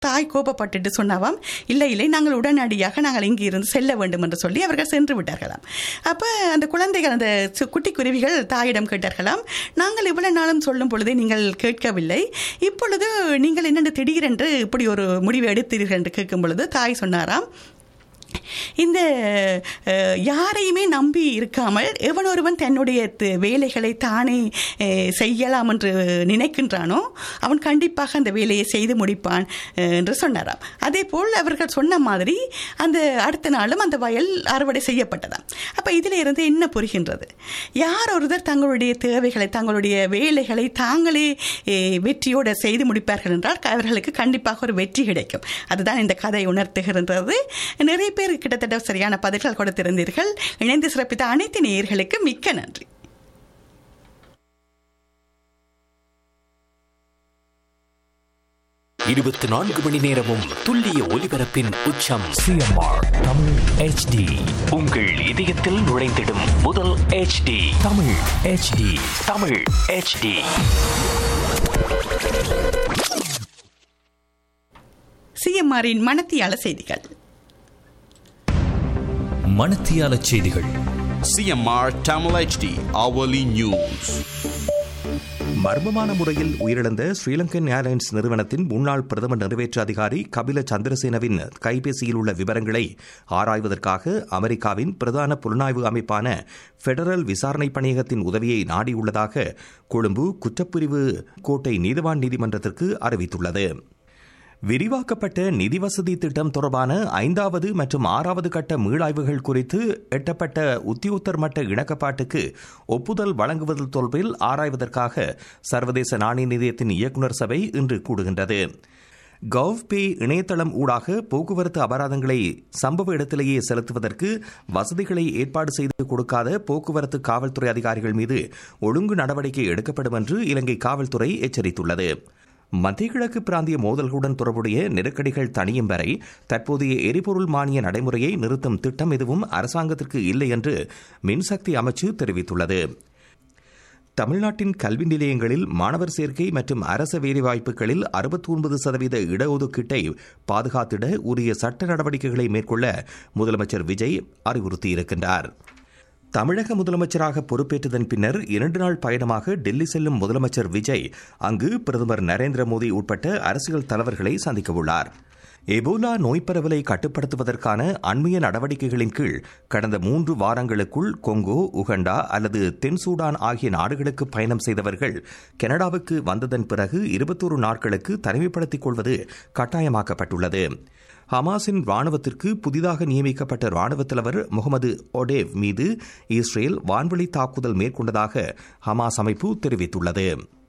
தாய் கோபப்பட்டுட்டு சொன்னாவாம் இல்லை இல்லை நாங்கள் உடனடியாக நாங்கள் இங்கே இருந்து செல்ல வேண்டும் என்று சொல்லி அவர்கள் சென்று விட்டார்களாம் அப்போ அந்த குழந்தைகள் அந்த சு- குட்டி குருவிகள் தாயிடம் கேட்டார்களாம் நாங்கள் இவ்வளவு நாளும் சொல்லும் பொழுதே நீங்கள் கேட்கவில்லை இப்பொழுது நீங்கள் என்னென்று திடீரென்று இப்படி ஒரு முடிவு எடுத்தீர்கள் என்று கேட்கும் பொழுது தாய் சொன்னாராம் இந்த அஹ், யாரையுமே நம்பி இருக்காமல் எவனொருவன் தன்னுடைய த- வேலைகளை தானே அஹ், செய்யலாம் என்று நினைக்கின்றானோ அவன் கண்டிப்பாக அந்த வேலையை செய்து முடிப்பான் அஹ், என்று சொன்னாராம் அதே போல் அவர்கள் சொன்ன மாதிரி அந்த அடுத்த நாளும் அந்த வயல் அறுவடை செய்யப்பட்டதாம் அப்போ இதில் இருந்து என்ன புரிகின்றது யார் ஒருவர் தங்களுடைய தேவைகளை தங்களுடைய வேலைகளை தாங்களே அஹ், வெற்றியோடு செய்து முடிப்பார்கள் என்றால் அவர்களுக்கு கண்டிப்பாக ஒரு வெற்றி கிடைக்கும் அதுதான் இந்த கதை உணர்த்துகின்றது நிறைய பேர் கிட்டத்தட்ட சரியான பதில்கள் கொடுத்திருந்தீர்கள் இணைந்து சிறப்பித்த அனைத்து நேயர்களுக்கு மிக்க நன்றி இருபத்தி நான்கு மணி நேரமும் துல்லிய ஒலிபரப்பின் உச்சம் சிஎம்ஆர் தமிழ் ஹெச்டி உங்கள் இதயத்தில் நுழைந்திடும் முதல் HD Tamil HD Tamil HD சிஎம்ஆரின் மனத்தியால செய்திகள் மணத்தியால செய்திகள் CMR Tamil HD hourly news. மர்மமான முறையில் உயிரிழந்த ஸ்ரீலங்கன் ஏர்லைன்ஸ் நிறுவனத்தின் முன்னாள் பிரதம நிறைவேற்று அதிகாரி கபில சந்திரசேனவின் கைபேசியில் உள்ள விவரங்களை ஆராய்வதற்காக அமெரிக்காவின் பிரதான புலனாய்வு அமைப்பான பெடரல் விசாரணை பணியகத்தின் உதவியை நாடியுள்ளதாக கொழும்பு குற்றப்பிரிவு கோட்டை நீதிவான் நீதிமன்றத்திற்கு அறிவித்துள்ளது விரிவாக்கப்பட்ட நிதி வசதி திட்டம் தொடர்பான ஐந்தாவது மற்றும் ஆறாவது கட்ட மீளாய்வுகள் குறித்து எட்டப்பட்ட உத்தியோத்தர் மட்ட இணக்கப்பாட்டுக்கு ஒப்புதல் வழங்குவது தொடர்பில் ஆராய்வதற்காக சர்வதேச நாணய நிதியத்தின் இயக்குநர் சபை இன்று கூடுகின்றது கவ் பே இணையதளம் ஊடாக போக்குவரத்து அபராதங்களை சம்பவ இடத்திலேயே செலுத்துவதற்கு வசதிகளை ஏற்பாடு செய்து கொடுக்காத போக்குவரத்து காவல்துறை அதிகாரிகள் மீது ஒழுங்கு நடவடிக்கை எடுக்கப்படும் என்று இலங்கை காவல்துறை எச்சரித்துள்ளது மத்திய கிழக்கு பிராந்திய மோதல்களுடன் தொடர்புடைய நெருக்கடிகள் தணியும் வரை தற்போதைய எரிபொருள் மானிய நடைமுறையை நிறுத்தும் திட்டம் எதுவும் அரசாங்கத்திற்கு இல்லை என்று மின்சக்தி அமைச்சு தெரிவித்துள்ளது தமிழ்நாட்டின் கல்வி நிலையங்களில் மாணவர் சேர்க்கை மற்றும் அரச வேலைவாய்ப்புகளில் அறுபத்தி ஒன்பது சதவீத இடஒதுக்கீட்டை பாதுகாத்திட உரிய சட்ட நடவடிக்கைகளை மேற்கொள்ள முதலமைச்சர் விஜய் அறிவுறுத்தியிருக்கின்றார் தமிழக முதலமைச்சராக பொறுப்பேற்றதன் பின்னர் இரண்டு நாள் பயணமாக டெல்லி செல்லும் முதலமைச்சர் விஜய் அங்கு பிரதமர் நரேந்திர மோடி உட்பட்ட அரசியல் தலைவர்களை சந்திக்கவுள்ளார் எபோலா நோய் பரவலை கட்டுப்படுத்துவதற்கான அண்மைய நடவடிக்கைகளின் கீழ் கடந்த மூன்று வாரங்களுக்குள் கொங்கோ உகண்டா அல்லது தென் சூடான் ஆகிய நாடுகளுக்கு பயணம் செய்தவர்கள் கனடாவுக்கு வந்ததன் பிறகு இருபத்தோரு நாட்களுக்கு தனிமைப்படுத்திக் கொள்வது கட்டாயமாக்கப்பட்டுள்ளது ஹமாஸின் ராணுவத்திற்கு புதிதாக நியமிக்கப்பட்ட ராணுவ தலைவர் முகமது ஒடேவ் மீது இஸ்ரேல் வான்வழி தாக்குதல் மேற்கொண்டதாக ஹமாஸ் அமைப்பு தெரிவித்துள்ளது